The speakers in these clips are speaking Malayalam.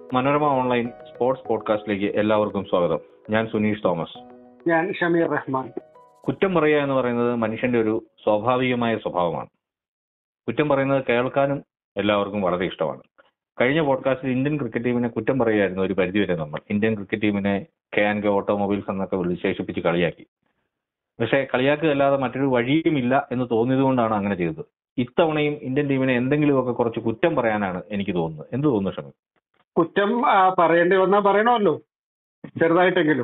മനോരമ ഓൺലൈൻ സ്പോർട്സ് പോഡ്കാസ്റ്റിലേക്ക് എല്ലാവർക്കും സ്വാഗതം ഞാൻ സുനീഷ് തോമസ് ഞാൻ ഷമീർ റഹ്മാൻ കുറ്റം പറയുക എന്ന് പറയുന്നത് മനുഷ്യന്റെ ഒരു സ്വാഭാവികമായ സ്വഭാവമാണ് കുറ്റം പറയുന്നത് കേൾക്കാനും എല്ലാവർക്കും വളരെ ഇഷ്ടമാണ് കഴിഞ്ഞ പോഡ്കാസ്റ്റിൽ ഇന്ത്യൻ ക്രിക്കറ്റ് ടീമിനെ കുറ്റം പറയുകയായിരുന്നു ഒരു പരിധിവരെ നമ്മൾ ഇന്ത്യൻ ക്രിക്കറ്റ് ടീമിനെ കെ ആൻഡ് കെ ഓട്ടോമൊബൈൽസ് എന്നൊക്കെ വിശേഷിപ്പിച്ച് കളിയാക്കി പക്ഷേ കളിയാക്കുകയല്ലാതെ മറ്റൊരു വഴിയുമില്ല എന്ന് തോന്നിയതുകൊണ്ടാണ് അങ്ങനെ ചെയ്തത് ഇത്തവണയും ഇന്ത്യൻ ടീമിനെ എന്തെങ്കിലുമൊക്കെ കുറച്ച് കുറ്റം പറയാനാണ് എനിക്ക് തോന്നുന്നത് എന്ത് തോന്നുന്നു ഷമി കുറ്റം ആ, പറയേണ്ടി വന്നാൽ പറയണമല്ലോ ചെറുതായിട്ടെങ്കിലും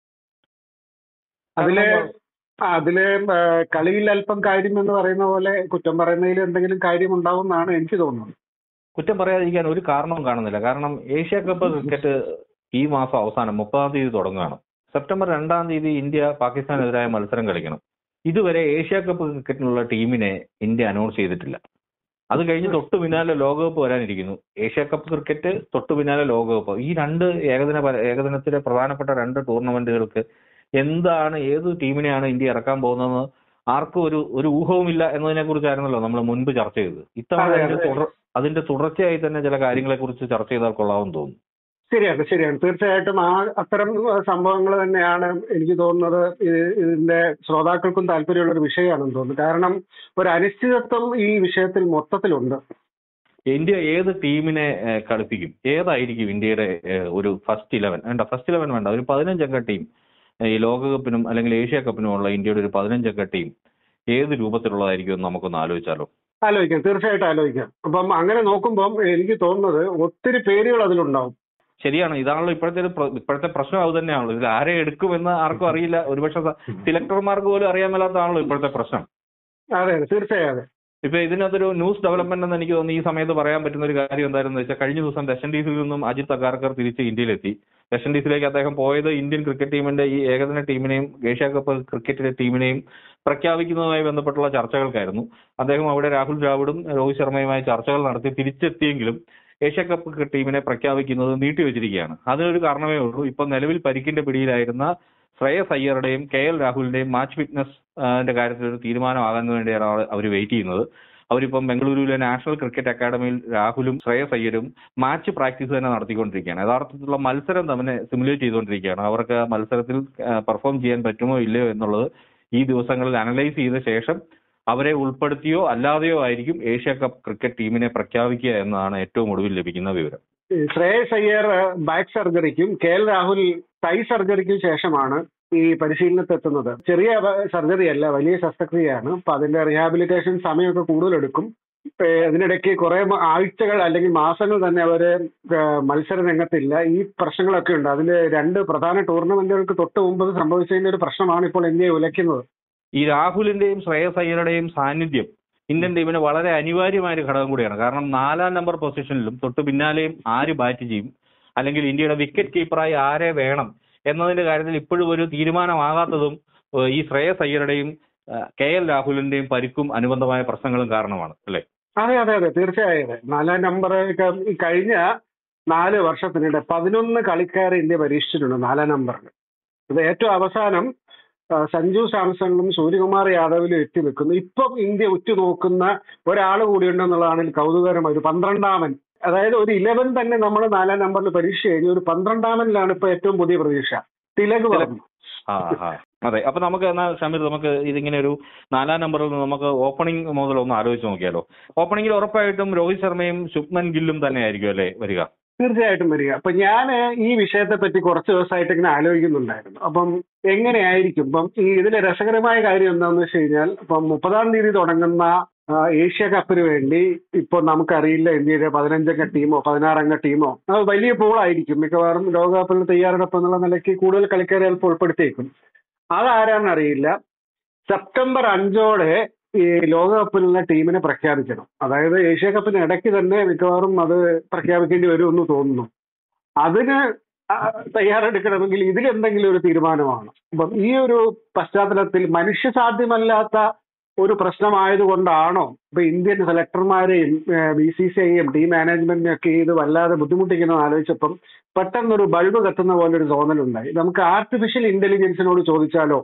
അതില് ആ, അതില് ആ, കളിയിൽ അല്പം കാര്യം എന്ന് പറയുന്ന പോലെ കുറ്റം പറയുന്നതിൽ എന്തെങ്കിലും കാര്യം ഉണ്ടാവും എന്നാണ് എനിക്ക് തോന്നുന്നത് കുറ്റം പറയാതിരിക്കാൻ ഒരു കാരണവും കാണുന്നില്ല കാരണം ഏഷ്യ കപ്പ് ക്രിക്കറ്റ് ഈ മാസം അവസാനം മുപ്പതാം തീയതി തുടങ്ങുകയാണ് സെപ്റ്റംബർ രണ്ടാം തീയതി ഇന്ത്യ പാകിസ്ഥാനെതിരായ മത്സരം കളിക്കണം ഇതുവരെ ഏഷ്യ കപ്പ് ക്രിക്കറ്റിനുള്ള ടീമിനെ ഇന്ത്യ അനൗൺസ് ചെയ്തിട്ടില്ല അത് കഴിഞ്ഞ് തൊട്ടു പിന്നാലെ ലോകകപ്പ് വരാനിരിക്കുന്നു ഏഷ്യ കപ്പ് ക്രിക്കറ്റ് തൊട്ടു പിന്നാലെ ലോകകപ്പ് ഈ രണ്ട് ഏകദിന പര- ഏകദിനത്തിലെ പ്രധാനപ്പെട്ട രണ്ട് ടൂർണമെന്റുകൾക്ക് എന്താണ് ഏത് ടീമിനെയാണ് ഇന്ത്യ ഇറക്കാൻ പോകുന്നത് ആർക്കും ഒരു ഒരു ഊഹവുമില്ല എന്നതിനെ കുറിച്ചായിരുന്നല്ലോ നമ്മൾ മുൻപ് ചർച്ച ചെയ്തത് ഇത്തവണ അതെ, അതിന്റെ അതെ. തുടർ അതിന്റെ തുടർച്ചയായി തന്നെ ചില കാര്യങ്ങളെ കുറിച്ച് ചർച്ച ചെയ്താൽ കൊള്ളാമെന്ന് തോന്നുന്നു ശരിയാണ് ശരിയാണ് തീർച്ചയായിട്ടും ആ അത്തരം സംഭവങ്ങൾ തന്നെയാണ് എനിക്ക് തോന്നുന്നത് ഇത് ഇതിന്റെ ശ്രോതാക്കൾക്കും താല്പര്യമുള്ള ഒരു വിഷയമാണെന്ന് തോന്നുന്നു കാരണം ഒരു അനിശ്ചിതത്വം ഈ വിഷയത്തിൽ മൊത്തത്തിലുണ്ട് ഇന്ത്യ ഏത് ടീമിനെ ഏഹ്, കളിപ്പിക്കും ഏതായിരിക്കും ഇന്ത്യയുടെ ഏഹ്, ഒരു ഫസ്റ്റ് ഇലവൻ വേണ്ട ഫസ്റ്റ് ഇലവൻ വേണ്ട ഒരു പതിനഞ്ചംഗ ടീം ഈ ലോകകപ്പിനും അല്ലെങ്കിൽ ഏഷ്യ കപ്പിനും ഉള്ള ഇന്ത്യയുടെ ഒരു പതിനഞ്ചംഗ ടീം ഏത് രൂപത്തിലുള്ളതായിരിക്കും എന്ന് നമുക്കൊന്ന് ആലോചിച്ചാലോ ആലോചിക്കാം തീർച്ചയായിട്ടും ആലോചിക്കാം അപ്പം അങ്ങനെ നോക്കുമ്പം എനിക്ക് തോന്നുന്നത് ഒത്തിരി പേരുകൾ അതിലുണ്ടാവും ശരിയാണ് ഇതാണല്ലോ ഇപ്പോഴത്തെ ഒരു പ്ര- ഇപ്പോഴത്തെ പ്രശ്നം അത് തന്നെയാണല്ലോ ഇതിൽ ആരെ എടുക്കുമെന്ന് ആർക്കും അറിയില്ല ഒരുപക്ഷെ സിലക്ടർമാർക്ക് പോലും അറിയാൻ മേലാത്തതാണല്ലോ ഇപ്പോഴത്തെ പ്രശ്നം അതെ അതെ തീർച്ചയായും അതെ ഇപ്പൊ ഇതിനകത്തൊരു ന്യൂസ് ഡെവലപ്മെന്റ് എന്ന് എനിക്ക് തോന്നുന്നു ഈ സമയത്ത് പറയാൻ പറ്റുന്ന ഒരു കാര്യം എന്തായിരുന്നു വെച്ചാൽ കഴിഞ്ഞ ദിവസം വെസ്റ്റ് ഇൻഡീസിൽ നിന്നും അജിത് അഗാർക്കർ തിരിച്ച് ഇന്ത്യയിലെത്തി വെസ്റ്റ് ഇൻഡീസിലേക്ക് അദ്ദേഹം പോയത് ഇന്ത്യൻ ക്രിക്കറ്റ് ടീമിന്റെ ഈ ഏകദിന ടീമിനെയും ഏഷ്യ കപ്പ് ക്രിക്കറ്റിലെ ടീമിനെയും പ്രഖ്യാപിക്കുന്നതുമായി ബന്ധപ്പെട്ടുള്ള ചർച്ചകൾക്കായിരുന്നു അദ്ദേഹം അവിടെ രാഹുൽ ദ്രാവിഡും രോഹിത് ശർമ്മയുമായി ചർച്ചകൾ നടത്തി തിരിച്ചെത്തിയെങ്കിലും ഏഷ്യ കപ്പ് ക്രിക്കറ്റ് ടീമിനെ പ്രഖ്യാപിക്കുന്നത് നീട്ടിവെച്ചിരിക്കുകയാണ് അതിനൊരു കാരണമേ ഉള്ളൂ ഇപ്പൊ നിലവിൽ പരിക്കിന്റെ പിടിയിലായിരുന്ന ശ്രേയസ് അയ്യറുടെയും കെ എൽ രാഹുലിന്റെയും മാച്ച് ഫിറ്റ്നസ് ന്റെ കാര്യത്തിൽ ഒരു തീരുമാനമാകാൻ വേണ്ടിയാണ് അവർ വെയിറ്റ് ചെയ്യുന്നത് അവരിപ്പം ബംഗളൂരുവിലെ നാഷണൽ ക്രിക്കറ്റ് അക്കാദമിയിൽ രാഹുലും ശ്രേയസ് അയ്യരും മാച്ച് പ്രാക്ടീസ് തന്നെ നടത്തിക്കൊണ്ടിരിക്കുകയാണ് യഥാർത്ഥത്തിലുള്ള മത്സരം തന്നെ സിമുലേറ്റ് ചെയ്തുകൊണ്ടിരിക്കുകയാണ് അവർക്ക് ആ മത്സരത്തിൽ പെർഫോം ചെയ്യാൻ പറ്റുമോ ഇല്ലയോ എന്നുള്ളത് ഈ ദിവസങ്ങളിൽ അനലൈസ് ചെയ്ത ശേഷം അവരെ ഉൾപ്പെടുത്തിയോ അല്ലാതെയോ ആയിരിക്കും ഏഷ്യ കപ്പ് ക്രിക്കറ്റ് ടീമിനെ പ്രഖ്യാപിക്കുക എന്നതാണ് ഏറ്റവും ഒടുവിൽ ലഭിക്കുന്ന വിവരം ഈ ശ്രേയസ് അയ്യർ ബാക്ക് സർജറിക്കും കെ എൽ രാഹുൽ തൈ സർജറിക്കും ശേഷമാണ് ഈ പരിശീലനത്തെത്തുന്നത് ചെറിയ സർജറി അല്ല വലിയ ശസ്ത്രക്രിയയാണ് അപ്പൊ അതിന്റെ റീഹാബിലിറ്റേഷൻ സമയമൊക്കെ കൂടുതലെടുക്കും ഏ, അതിനിടയ്ക്ക് കുറെ മ- ആഴ്ചകൾ അല്ലെങ്കിൽ മാസങ്ങൾ തന്നെ അവര് ഏ, മത്സര രംഗത്തില്ല ഈ പ്രശ്നങ്ങളൊക്കെ ഉണ്ട് അതിൽ രണ്ട് പ്രധാന ടൂർണമെന്റുകൾക്ക് തൊട്ട് മുമ്പ് സംഭവിച്ചതിന്റെ ഒരു പ്രശ്നമാണ് ഇപ്പോൾ ഇന്ത്യയെ ഉലയ്ക്കുന്നത് ഈ രാഹുലിന്റെയും ശ്രേയസ് അയ്യരുടെയും സാന്നിധ്യം ഇന്ത്യൻ ടീമിന് വളരെ അനിവാര്യമായ ഒരു ഘടകം കൂടിയാണ് കാരണം നാലാം നമ്പർ പൊസിഷനിലും തൊട്ട് പിന്നാലെയും ആര് ബാറ്റ് ചെയ്യും അല്ലെങ്കിൽ ഇന്ത്യയുടെ വിക്കറ്റ് കീപ്പറായി ആരെ വേണം എന്നതിന്റെ കാര്യത്തിൽ ഇപ്പോഴും ഒരു തീരുമാനമാകാത്തതും ഏഹ് ഈ ശ്രേയസ് അയ്യരുടെയും ഏഹ് കെ എൽ രാഹുലിന്റെയും പരിക്കും അനുബന്ധമായ പ്രശ്നങ്ങളും കാരണമാണ് അല്ലെ അതെ അതെ അതെ തീർച്ചയായും അതെ നാലാം നമ്പർ ഈ കഴിഞ്ഞ നാല് വർഷത്തിനിടെ പതിനൊന്ന് കളിക്കാരെ ഇന്ത്യ പരീക്ഷിച്ചിട്ടുണ്ട് നാലാം നമ്പറിൽ ഇത് ഏറ്റവും അവസാനം ആ, സഞ്ജു സാംസണിലും സൂര്യകുമാർ യാദവിലും എത്തി നിൽക്കുന്നു ഇപ്പം ഇന്ത്യ ഉറ്റുനോക്കുന്ന ഒരാൾ കൂടിയുണ്ടെന്നുള്ളതാണ് ഇതിൽ കൗതുകരമായ ഒരു പന്ത്രണ്ടാമൻ അതായത് ഒരു ഇലവൻ തന്നെ നമ്മൾ നാലാം നമ്പറിൽ പരീക്ഷ കഴിഞ്ഞു ഒരു പന്ത്രണ്ടാമനിലാണ് ഇപ്പൊ ഏറ്റവും പുതിയ പ്രതീക്ഷ തിലക് പറഞ്ഞു ആ ആ അതെ അപ്പൊ നമുക്ക് എന്നാൽ ഷമീർ നമുക്ക് ഇതിങ്ങനെ ഒരു നാലാം നമ്പറിൽ നിന്ന് നമുക്ക് ഓപ്പണിംഗ് മുതൽ ഒന്ന് ആലോചിച്ച് നോക്കിയാലോ ഓപ്പണിംഗിൽ ഉറപ്പായിട്ടും രോഹിത് ശർമ്മയും ശുഭ്മൻ ഗില്ലും തന്നെ ആയിരിക്കും അല്ലേ വരിക തീർച്ചയായിട്ടും വരിക അപ്പൊ ഞാൻ ഈ വിഷയത്തെ പറ്റി കുറച്ച് ദിവസമായിട്ട് ഇങ്ങനെ ആലോചിക്കുന്നുണ്ടായിരുന്നു അപ്പം എങ്ങനെയായിരിക്കും ഇപ്പം ഈ ഇതിലെ രസകരമായ കാര്യം എന്താണെന്ന് വെച്ച് കഴിഞ്ഞാൽ ഇപ്പം മുപ്പതാം തീയതി തുടങ്ങുന്ന ആ, ഏഷ്യ കപ്പിന് വേണ്ടി ഇപ്പോൾ നമുക്കറിയില്ല ഇന്ത്യയുടെ പതിനഞ്ചംഗ ടീമോ പതിനാറംഗ ടീമോ അത് വലിയ പൂളായിരിക്കും മിക്കവാറും ലോകകപ്പിന് തയ്യാറെടുപ്പ് എന്നുള്ള നിലയ്ക്ക് കൂടുതൽ കളിക്കാരെ ചിലപ്പോൾ ഉൾപ്പെടുത്തിയേക്കും അതാരാന്ന് അറിയില്ല സെപ്റ്റംബർ അഞ്ചോടെ ഈ ലോകകപ്പിലുള്ള ടീമിനെ പ്രഖ്യാപിക്കണം അതായത് ഏഷ്യ കപ്പിന് ഇടയ്ക്ക് തന്നെ മിക്കവാറും അത് പ്രഖ്യാപിക്കേണ്ടി വരുമെന്ന് തോന്നുന്നു അതിന് ആ, തയ്യാറെടുക്കണമെങ്കിൽ ഇതിലെന്തെങ്കിലും ഒരു തീരുമാനമാണ് അപ്പം ഈ ഒരു പശ്ചാത്തലത്തിൽ മനുഷ്യസാധ്യമല്ലാത്ത ഒരു പ്രശ്നമായതുകൊണ്ടാണോ ഇപ്പൊ ഇന്ത്യൻ സെലക്ടർമാരെയും ബി സി സി ഐയും ടീം മാനേജ്മെന്റിനെയും ഒക്കെ ഇത് വല്ലാതെ ബുദ്ധിമുട്ടിക്കുന്നത് ആലോചിച്ചപ്പം പെട്ടെന്നൊരു ബൾബ് കത്തുന്ന പോലെ ഒരു തോന്നലുണ്ടായി നമുക്ക് ആർട്ടിഫിഷ്യൽ ഇന്റലിജൻസിനോട് ചോദിച്ചാലോ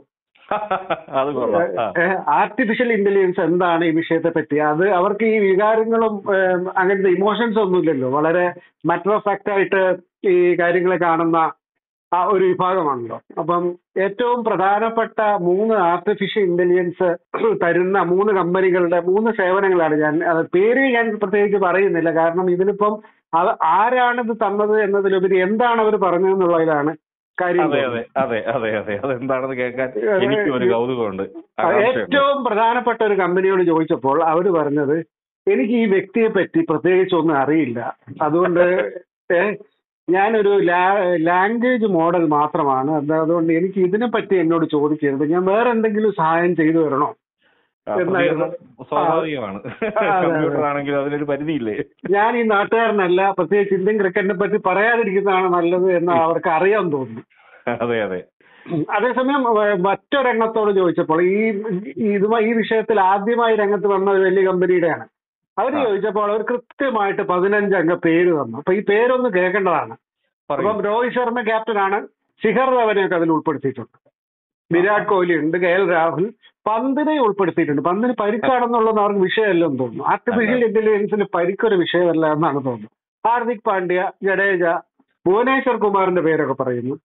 അത് കൊള്ളാം ആ. ആർട്ടിഫിഷ്യൽ ഇന്റലിജൻസ് എന്താണ് ഈ വിഷയത്തെ പറ്റി അത് അവർക്ക് ഈ വികാരങ്ങളും ഏഹ്, അങ്ങനത്തെ ഇമോഷൻസ് ഒന്നുമില്ലല്ലോ വളരെ മാറ്റർ ഓഫ് ഫാക്ട് ആയിട്ട് ഈ കാര്യങ്ങളെ കാണുന്ന ആ ഒരു വിഭാഗമാണല്ലോ അപ്പം ഏറ്റവും പ്രധാനപ്പെട്ട മൂന്ന് ആർട്ടിഫിഷ്യൽ ഇന്റലിജൻസ് തരുന്ന മൂന്ന് കമ്പനികളുടെ മൂന്ന് സേവനങ്ങളാണ് ഞാൻ അത് പേര് ഞാൻ പ്രത്യേകിച്ച് പറയുന്നില്ല കാരണം ഇതിലിപ്പം അത് ആരാണിത് തന്നത് എന്നതിലുപരി എന്താണ് അവർ പറഞ്ഞതെന്നുള്ളതിലാണ് കാര്യം അതെ അതെ അതെ അതെ അതെ അതെന്താണെന്ന് കേൾക്കാൻ എനിക്കും ഒരു കൗതുകമുണ്ട് ആ, ആകാംക്ഷയുണ്ട്. ഏറ്റവും പ്രധാനപ്പെട്ട ഒരു കമ്പനിയോട് ചോദിച്ചപ്പോൾ അവർ പറഞ്ഞത് എനിക്ക് ഈ വ്യക്തിയെ പറ്റി പ്രത്യേകിച്ച് ഒന്നും അറിയില്ല അതുകൊണ്ട് ഏ, ഞാനൊരു ലാംഗ്വേജ് മോഡൽ മാത്രമാണ് അത് അതുകൊണ്ട് എനിക്ക് ഇതിനെ പറ്റി എന്നോട് ചോദിക്കരുത് ഞാൻ വേറെ എന്തെങ്കിലും സഹായം ചെയ്തു തരണോ ആ, എന്നായിരുന്നു. പ്രതികരണം സ്വാഭാവികമാണ് അതെ, അതെ. കമ്പ്യൂട്ടർ ആണെങ്കിലും അതിനൊരു പരിധിയില്ലേ ഞാൻ ഈ നാട്ടുകാരനല്ല പ്രത്യേകിച്ച് ഇന്ത്യൻ ക്രിക്കറ്റിനെ പറ്റി പറയാതിരിക്കുന്നതാണ് നല്ലത് എന്ന് അവർക്ക് അറിയാൻ തോന്നുന്നു അതെ അതെ അതേസമയം ഏഹ്, മറ്റൊരെണ്ണത്തോട് ചോദിച്ചപ്പോൾ ഈ ഈ ഇതുമായി ഈ വിഷയത്തിൽ ആദ്യമായി രംഗത്ത് വന്ന ഒരു വലിയ കമ്പനിയുടെയാണ് അവർ ആ. ചോദിച്ചപ്പോൾ അവർ കൃത്യമായിട്ട് പതിനഞ്ച് അംഗ പേര് തന്നു അപ്പൊ ഈ പേരൊന്ന് കേൾക്കേണ്ടതാണ് പറയൂ അപ്പം രോഹിത് ശർമ്മ ക്യാപ്റ്റനാണ് ശിഖർ ധവനെയൊക്കെ അതിൽ ഉൾപ്പെടുത്തിയിട്ടുണ്ട് വിരാട് കോഹ്ലി ഉണ്ട് കെ എൽ രാഹുൽ പന്തിനെ ഉൾപ്പെടുത്തിയിട്ടുണ്ട് പന്തിന് പരിക്കാണെന്നുള്ളത് അവർക്ക് വിഷയമല്ലെന്ന് തോന്നുന്നു ആർട്ടിഫിഷ്യൽ ഇന്റലിജൻസിന് പരിക്കൊരു വിഷയമല്ല എന്നാണ് തോന്നുന്നത് ഹാർദിക് പാണ്ഡ്യ ജഡേജ ഭുവനേശ്വർ കുമാറിന്റെ പേരൊക്കെ പറയുന്നു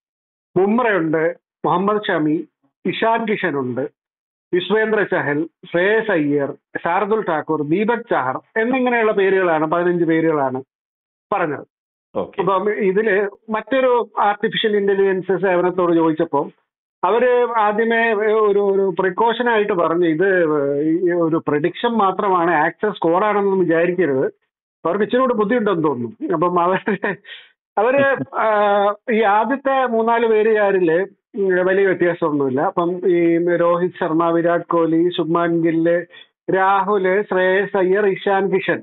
ബുംറയുണ്ട് മുഹമ്മദ് ഷമി ഇഷാൻ കിഷൻ ഉണ്ട് വിശ്വേന്ദ്ര ചഹൽ ശ്രേയസ് അയ്യർ ശാർദുൽ ഠാക്കൂർ ദീപക് ചാഹർ എന്നിങ്ങനെയുള്ള പേരുകളാണ് പതിനഞ്ച് പേരുകളാണ് പറഞ്ഞത് ഓക്കെ അപ്പം ഇതില് മറ്റൊരു ആർട്ടിഫിഷ്യൽ ഇന്റലിജൻസ് സേവനത്തോട് ചോദിച്ചപ്പോൾ അവര് ആദ്യമേ ഒരു ഒരു പ്രിക്കോഷൻ ആയിട്ട് പറഞ്ഞു ഇത് ഈ ഒരു പ്രഡിക്ഷൻ മാത്രമാണ് ആക്സസ് സ്കോർ ആണെന്നൊന്നും വിചാരിക്കരുത് അവർക്ക് ഇച്ചിരി കൂടെ ബുദ്ധിയുണ്ടെന്ന് തോന്നുന്നു അപ്പം അവര് അവര് ആ, ഈ ആദ്യത്തെ മൂന്നാല് പേരുകാരില് വലിയ വ്യത്യാസമൊന്നുമില്ല അപ്പം ഈ രോഹിത് ശർമ്മ വിരാട് കോഹ്ലി ശുഭ്മാൻ ഗില്ല് രാഹുല് ശ്രേയസ് അയ്യർ ഇഷാൻ കിഷൻ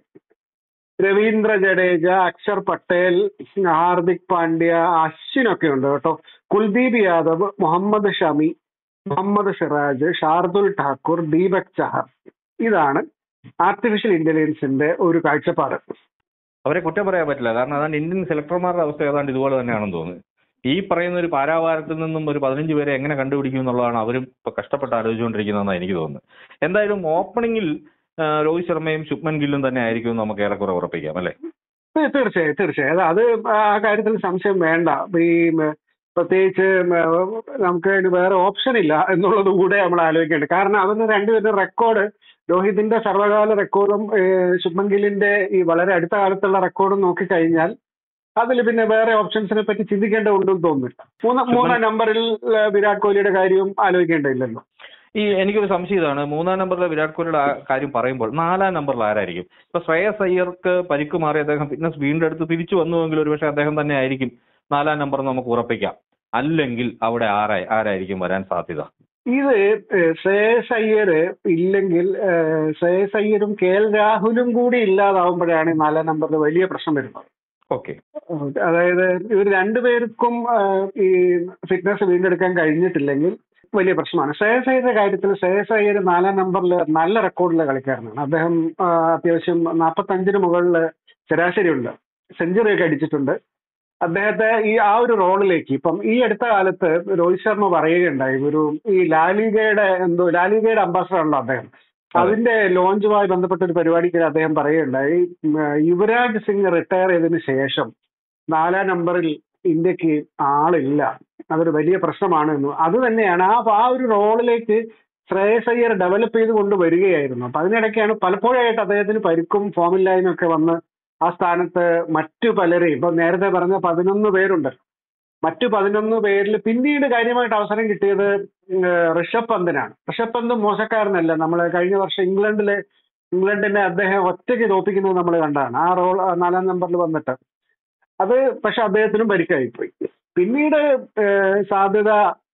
രവീന്ദ്ര ജഡേജ അക്ഷർ പട്ടേൽ ഹാർദിക് പാണ്ഡ്യ അശ്വിനൊക്കെ ഉണ്ട് കേട്ടോ കുൽദീപ് യാദവ് മുഹമ്മദ് ഷമി മുഹമ്മദ് സിറാജ് ഷാർദുൽ ഠാക്കൂർ ദീപക് ചഹർ ഇതാണ് ആർട്ടിഫിഷ്യൽ ഇന്റലിജൻസിന്റെ ഒരു കാഴ്ചപ്പാട് അവരെ കുറ്റം പറയാൻ പറ്റില്ല കാരണം അതാണ് ഇന്ത്യൻ സെലക്ടർമാരുടെ അവസ്ഥ ഏതാണ്ട് ഇതുപോലെ തന്നെയാണെന്ന് തോന്നുന്നു ഈ പറയുന്ന ഒരു പാരാവാരത്തിൽ നിന്നും ഒരു പതിനഞ്ച് പേരെ എങ്ങനെ കണ്ടുപിടിക്കും എന്നുള്ളതാണ് അവരും ഇപ്പൊ കഷ്ടപ്പെട്ട് ആലോചിച്ചുകൊണ്ടിരിക്കുന്നതെന്നാണ് എനിക്ക് തോന്നുന്നത് എന്തായാലും ഓപ്പണിംഗിൽ ആ, രോഹിത് ശർമ്മയും ശുഭ്മൻ ഗില്ലും തന്നെ ആയിരിക്കും എന്ന് നമുക്ക് ഏറെക്കുറെ ഉറപ്പിക്കാം അല്ലെ തീ- തീർച്ചയായും തീർച്ചയായും അത് അത് ആ കാര്യത്തിൽ സംശയം വേണ്ട ഈ ഉം, പ്രത്യേകിച്ച് ഉം, നമുക്ക് ഇനി വേറെ ഓപ്ഷൻ ഇല്ല എന്നുള്ളത് കൂടെ നമ്മൾ ആലോചിക്കേണ്ടത് കാരണം അവരുടെ രണ്ടുപേരുടെ റെക്കോർഡ് രോഹിതിന്റെ സർവകാല റെക്കോർഡും ഏഹ്, ശുഭ്മൻ ഗില്ലിന്റെ ഈ വളരെ അടുത്ത കാലത്തുള്ള റെക്കോർഡും നോക്കിക്കഴിഞ്ഞാൽ അതിൽ പിന്നെ വേറെ ഓപ്ഷൻസിനെ പറ്റി ചിന്തിക്കേണ്ടതുണ്ടെന്ന് തോന്നുന്നില്ല മൂന്നാം മൂന്നാം നമ്പറിൽ ഏഹ്, വിരാട് കോഹ്ലിയുടെ കാര്യവും ആലോചിക്കേണ്ടതില്ലല്ലോ ഈ എനിക്കൊരു സംശയം ഇതാണ് മൂന്നാം നമ്പറിലെ വിരാട് കോഹ്ലിയുടെ ആ കാര്യം പറയുമ്പോൾ നാലാം നമ്പറിൽ ആരായിരിക്കും ഇപ്പൊ ശ്രേയസ് അയ്യർക്ക് പരിക്ക് മാറി അദ്ദേഹം ഫിറ്റ്നസ് വീണ്ടെടുത്ത് തിരിച്ചു വന്നുവെങ്കിൽ ഒരുപക്ഷെ അദ്ദേഹം തന്നെ ആയിരിക്കും നാലാം നമ്പർ നമുക്ക് ഉറപ്പിക്കാം അല്ലെങ്കിൽ അവിടെ ആരായി ആരായിരിക്കും വരാൻ സാധ്യത ഇത് ഏഹ്, ശ്രേയസ് അയ്യർ ഇല്ലെങ്കിൽ ഏഹ്, ശ്രേയസ് അയ്യരും കെ എൽ രാഹുലും കൂടി ഇല്ലാതാവുമ്പോഴാണ് ഈ നാലാം നമ്പറിൽ വലിയ പ്രശ്നം വരുന്നത് ഓക്കെ അതായത് ഇവർ രണ്ടുപേർക്കും ഏഹ്, ഈ ഫിറ്റ്നസ് വീണ്ടെടുക്കാൻ കഴിഞ്ഞിട്ടില്ലെങ്കിൽ വലിയ പ്രശ്നമാണ് ശ്രേയസ് അയ്യരുടെ കാര്യത്തിൽ ശ്രേയസ് അയ്യർ നാലാം നമ്പറിൽ നല്ല റെക്കോർഡിലെ കളിക്കാരനാണ് അദ്ദേഹം ആ, അത്യാവശ്യം നാൽപ്പത്തഞ്ചിന് മുകളിൽ ശരാശരി ഉണ്ട് സെഞ്ചുറി ഒക്കെ അടിച്ചിട്ടുണ്ട് അദ്ദേഹത്തെ ഈ ആ ഒരു റോളിലേക്ക് ഇപ്പം ഈ അടുത്ത കാലത്ത് രോഹിത് ശർമ്മ പറയുകയുണ്ടായി ഒരു ഈ ലാലിഗയുടെ എന്തോ ലാലിഗയുടെ അംബാസഡർ ആണല്ലോ അദ്ദേഹം അതിന്റെ ലോഞ്ചുമായി ബന്ധപ്പെട്ട ഒരു പരിപാടിക്ക് അദ്ദേഹം പറയുകയുണ്ടായി ഉം, യുവരാജ് സിംഗ് റിട്ടയർ ചെയ്തതിനു ശേഷം നാലാം നമ്പറിൽ ഇന്ത്യക്ക് ആളില്ല അതൊരു വലിയ പ്രശ്നമാണ് എന്ന് അത് തന്നെയാണ് ആ ആ ഒരു റോളിലേക്ക് ശ്രേയസ് അയ്യർ ഡെവലപ്പ് ചെയ്ത് കൊണ്ട് വരികയായിരുന്നു അപ്പൊ അതിനിടയ്ക്കാണ് പലപ്പോഴായിട്ട് അദ്ദേഹത്തിന് പരിക്കും ഫോമില്ലായ്മയും ഒക്കെ വന്ന് ആ സ്ഥാനത്ത് മറ്റു പലരെയും ഇപ്പൊ നേരത്തെ പറഞ്ഞ പതിനൊന്ന് പേരുണ്ട് മറ്റു പതിനൊന്ന് പേരിൽ പിന്നീട് കാര്യമായിട്ട് അവസരം കിട്ടിയത് ഉം, ഋഷഭ് പന്തിനാണ് ഋഷഭ് പന്ത് മോശക്കാരനല്ല നമ്മൾ കഴിഞ്ഞ വർഷം ഇംഗ്ലണ്ടിലെ ഇംഗ്ലണ്ടിനെ അദ്ദേഹം ഒറ്റയ്ക്ക് തോപ്പിക്കുന്നത് നമ്മൾ കണ്ടതാണ് ആ റോൾ നാലാം നമ്പറിൽ വന്നിട്ട് അത് പക്ഷെ അദ്ദേഹത്തിനും പരിക്കായിപ്പോയി പിന്നീട് ഏഹ്, സാധ്യത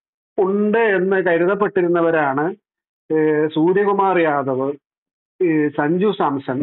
ഉണ്ട് എന്ന് കരുതപ്പെട്ടിരുന്നവരാണ് ഏഹ്, സൂര്യകുമാർ യാദവ് ഈ സഞ്ജു സാംസൺ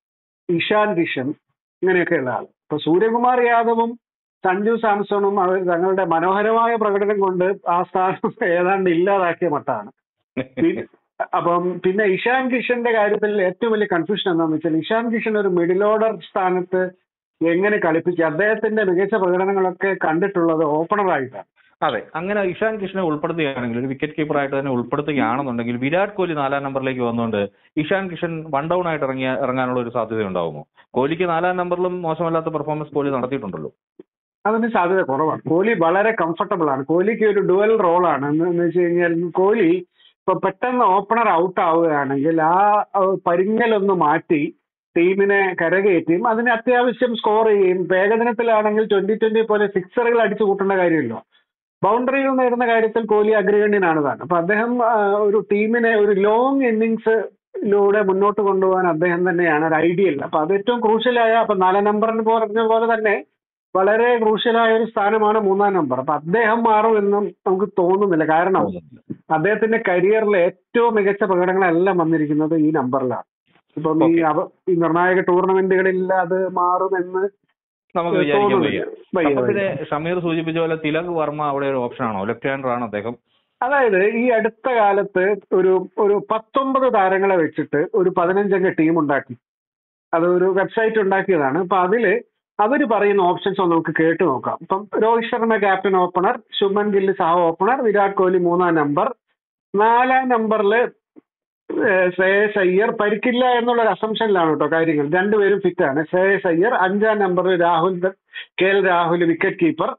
ഇഷാൻ കിഷൻ ഇങ്ങനെയൊക്കെയുള്ള ആൾ ഇപ്പൊ സൂര്യകുമാർ യാദവും സഞ്ജു സാംസണും അവർ തങ്ങളുടെ മനോഹരമായ പ്രകടനം കൊണ്ട് ആ സ്ഥാനം ഏതാണ്ട് ഇല്ലാതാക്കിയ മട്ടാണ് പി- അപ്പം പിന്നെ ഇഷാൻ കിഷന്റെ കാര്യത്തിൽ ഏറ്റവും വലിയ കൺഫ്യൂഷൻ എന്താണെന്ന് വെച്ചാൽ ഇഷാൻ കിഷൻ ഒരു മിഡിൽ ഓർഡർ സ്ഥാനത്ത് എങ്ങനെ കളിപ്പിക്കുക അദ്ദേഹത്തിന്റെ മികച്ച പ്രകടനങ്ങളൊക്കെ കണ്ടിട്ടുള്ളത് ഓപ്പണറായിട്ടാണ് അതെ അങ്ങനെ ഇഷാൻ കിഷനെ ഉൾപ്പെടുത്തുകയാണെങ്കിൽ ഒരു വിക്കറ്റ് കീപ്പറായിട്ട് തന്നെ ഉൾപ്പെടുത്തുകയാണെന്നുണ്ടെങ്കിൽ വിരാട് കോഹ്ലി നാലാം നമ്പറിലേക്ക് വന്നുകൊണ്ട് ഇഷാൻ കിഷൻ വൺ ഡൗൺ ആയിട്ട് ഇറങ്ങിയ ഇറങ്ങാനുള്ള ഒരു സാധ്യത ഉണ്ടാവുമോ കോഹ്ലിക്ക് നാലാം നമ്പറിലും മോശമല്ലാത്ത പെർഫോമൻസ് കോഹ്ലി നടത്തിയിട്ടുണ്ടല്ലോ അതിന് സാധ്യത കുറവാണ് കോഹ്ലി വളരെ കംഫർട്ടബിൾ ആണ് കോഹ്ലിക്ക് ഒരു ഡുവൽ റോളാണ് എന്ന് എന്ന് വെച്ച് കഴിഞ്ഞാൽ കോഹ്ലി ഇപ്പൊ പെട്ടെന്ന് ഓപ്പണർ ഔട്ട് ആവുകയാണെങ്കിൽ ആ അഹ് പരിങ്ങലൊന്ന് മാറ്റി ടീമിനെ കരകയറ്റിയും അതിന് അത്യാവശ്യം സ്കോർ ചെയ്യും വേഗദിനത്തിലാണെങ്കിൽ ട്വന്റി ട്വന്റി പോലെ സിക്സറുകൾ അടിച്ചു കൂട്ടേണ്ട കാര്യമില്ല ബൗണ്ടറികൾ നേടുന്ന കാര്യത്തിൽ കോഹ്ലി അഗ്രഗണ്യനാണ് താൻ അപ്പൊ അദ്ദേഹം ആ, ഒരു ടീമിനെ ഒരു ലോങ് ഇന്നിങ്സ് ലൂടെ മുന്നോട്ട് കൊണ്ടുപോകാൻ അദ്ദേഹം തന്നെയാണ് ഒരു ഐഡിയൽ അപ്പൊ അത് ഏറ്റവും ക്രൂഷ്യലായ അപ്പൊ നാലാം നമ്പറിന് പറഞ്ഞ പോലെ തന്നെ വളരെ ക്രൂഷ്യലായ ഒരു സ്ഥാനമാണ് മൂന്നാം നമ്പർ അപ്പൊ അദ്ദേഹം മാറുമെന്നും നമുക്ക് തോന്നുന്നില്ല കാരണം അദ്ദേഹത്തിന്റെ കരിയറിലെ ഏറ്റവും മികച്ച പ്രകടനങ്ങളെല്ലാം വന്നിരിക്കുന്നത് ഈ നമ്പറിലാണ് ഇപ്പം ഈ Okay. അവ- ഈ നിർണായക ടൂർണമെന്റുകളിൽ അത് മാറുമെന്ന് നമുക്ക് വിചാരിക്കാൻ വയ്യ തോന്നുന്നില്ല വയ്യ, അപ്പൊ പിന്നെ വയ്യ. ഷമീർ സൂചിപ്പിച്ച പോലെ തിലക് വർമ്മ അവിടെ ഒരു ഓപ്ഷൻ ആണോ ലെഫ്റ്റ് ഹാൻഡർ ആണ് അദ്ദേഹം അതായത് ഈ അടുത്ത കാലത്ത് ഒരു ഒരു പത്തൊമ്പത് താരങ്ങളെ വെച്ചിട്ട് ഒരു പതിനഞ്ചംഗ ടീം ഉണ്ടാക്കി അത് ഒരു വെബ്സൈറ്റ് ഉണ്ടാക്കിയതാണ് അപ്പൊ അതില് അവര് പറയുന്ന ഓപ്ഷൻസ് ഒന്ന് നമുക്ക് കേട്ട് നോക്കാം ഇപ്പം രോഹിത് ശർമ്മ ക്യാപ്റ്റൻ ഓപ്പണർ ശുഭൻ ഗില്ല് സഹ ഓപ്പണർ വിരാട് കോഹ്ലി മൂന്നാം നമ്പർ നാലാം നമ്പറില് ശ്രേയസ് അയ്യർ പരിക്കില്ല എന്നുള്ള ഒരു അസംഷനിലാണ് കേട്ടോ കാര്യങ്ങൾ രണ്ടുപേരും ഫിറ്റ് ആണ് ശ്രേയസ് അയ്യർ അഞ്ചാം നമ്പറിൽ രാഹുൽ ദ- K L Rahul wicket keeper